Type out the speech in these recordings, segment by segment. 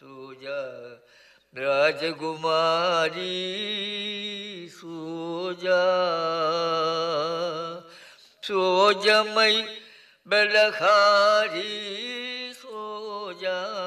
സൂജ രാജകുമാരി സൂജ സോജമൈ ബലഹാരി സോജ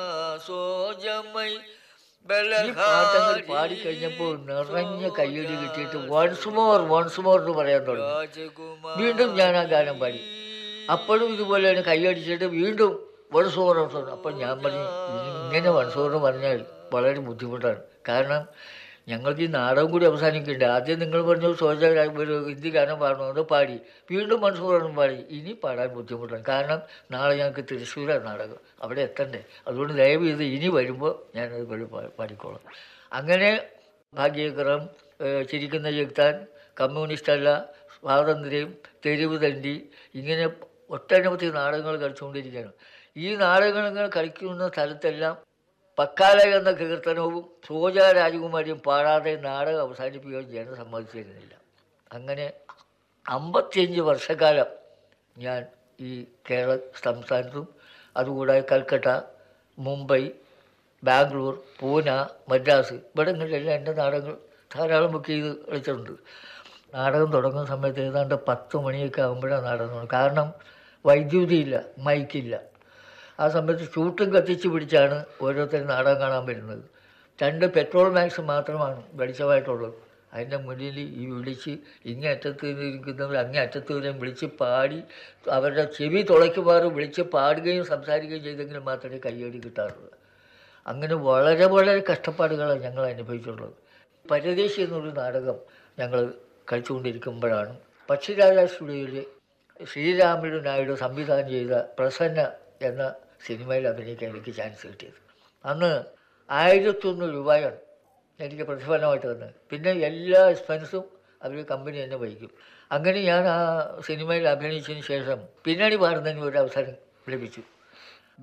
സോജമൈ ഈ പാട്ടങ്ങൾ പാടിക്കഴിഞ്ഞപ്പോൾ നിറഞ്ഞ കയ്യടി കിട്ടിയിട്ട് വൺസ് മോർ വൺസ് മോർ എന്ന് പറയാൻ തുടങ്ങി വീണ്ടും ഞാൻ ആ ഗാനം പാടി അപ്പോഴും ഇതുപോലെ തന്നെ കൈയടിച്ചിട്ട് വീണ്ടും വൺസ് മോർ വൺസ് മോർ അപ്പോൾ ഞാൻ പറഞ്ഞു ഇങ്ങനെ വൺസ് മോർ എന്ന് പറഞ്ഞാൽ വളരെ ബുദ്ധിമുട്ടാണ് കാരണം ഞങ്ങൾക്ക് ഈ നാടകം കൂടി അവസാനിക്കുന്നുണ്ട് ആദ്യം നിങ്ങൾ പറഞ്ഞു സോജ ഒരു ഹിന്ദി ഗാനം പാടണം അത് പാടി വീണ്ടും മനസ്സൂറും പാടി ഇനി പാടാൻ ബുദ്ധിമുട്ടാണ് കാരണം നാളെ ഞങ്ങൾക്ക് തൃശ്ശൂരാണ് നാടകം അവിടെ എത്തണ്ടേ അതുകൊണ്ട് ദയവ് ചെയ്ത് ഇനി വരുമ്പോൾ ഞാനത് പാടി പാടിക്കോളാം അങ്ങനെ ഭാഗ്യകരം ഏഹ് ചിരിക്കുന്ന ചെകുത്താൻ കമ്മ്യൂണിസ്റ്റ് അല്ല സ്വാതന്ത്ര്യം തെരുവ് തണ്ടി ഇങ്ങനെ ഒട്ടനവധി നാടകങ്ങൾ കളിച്ചുകൊണ്ടിരിക്കുകയാണ് ഈ നാടകങ്ങൾ കളിക്കുന്ന സ്ഥലത്തെല്ലാം പക്കാല എന്ന കീർത്തനവും സോജ രാജകുമാരിയും പാടാതെ നാടകം അവസാനിപ്പിക്കുകയും ചെയ്യാൻ സമ്മതിച്ചിരുന്നില്ല അങ്ങനെ അമ്പത്തിയഞ്ച് വർഷക്കാലം ഞാൻ ഈ കേരള സംസ്ഥാനത്തും അതുകൂടാതെ കൽക്കട്ട മുംബൈ ബാംഗ്ലൂർ പൂന മദ്രാസ് ഇവിടങ്ങളിലെല്ലാം എൻ്റെ നാടകങ്ങൾ ധാരാളം ബുക്ക് ചെയ്ത് കളിച്ചിട്ടുണ്ട് നാടകം തുടങ്ങുന്ന സമയത്ത് ഏതാണ്ട് പത്ത് മണിയൊക്കെ ആകുമ്പോഴാണ് നാടകം തുടങ്ങുന്നത് കാരണം വൈദ്യുതിയില്ല മൈക്കില്ല ആ സമയത്ത് ചൂട്ടും കത്തിച്ച് പിടിച്ചാണ് ഓരോരുത്തരും നാടകം കാണാൻ വരുന്നത് രണ്ട് പെട്രോൾ മാക്സ് മാത്രമാണ് വെളിച്ചമായിട്ടുള്ളത് അതിൻ്റെ മുന്നിൽ ഈ വിളിച്ച് ഇങ്ങേ അറ്റത്ത് ഇരിക്കുന്നവർ അങ്ങേ അറ്റത്ത് വരെയും വിളിച്ച് പാടി അവരുടെ ചെവി തുളയ്ക്കുമാറ് വിളിച്ച് പാടുകയും സംസാരിക്കുകയും ചെയ്തെങ്കിൽ മാത്രമേ കയ്യടി കിട്ടാറുള്ളൂ അങ്ങനെ വളരെ വളരെ കഷ്ടപ്പാടുകളാണ് ഞങ്ങൾ അനുഭവിച്ചിട്ടുള്ളത് പരദേശി എന്നൊരു നാടകം ഞങ്ങൾ കളിച്ചുകൊണ്ടിരിക്കുമ്പോഴാണ് പക്ഷിരാജ സ്റ്റുഡിയോയിൽ ശ്രീരാമുലു നായിഡു സംവിധാനം ചെയ്ത പ്രസന്ന എന്ന സിനിമയിൽ അഭിനയിക്കാൻ എനിക്ക് ചാൻസ് കിട്ടിയത് അന്ന് ആയിരത്തൊന്ന് രൂപയാണ് എനിക്ക് പ്രതിഫലമായിട്ട് തന്നത് പിന്നെ എല്ലാ എക്സ്പെൻസും അവർ കമ്പനി തന്നെ വഹിക്കും അങ്ങനെ ഞാൻ ആ സിനിമയിൽ അഭിനയിച്ചതിന് ശേഷം പിന്നണി പാടുന്നതിന് ഒരു അവസരം ലഭിച്ചു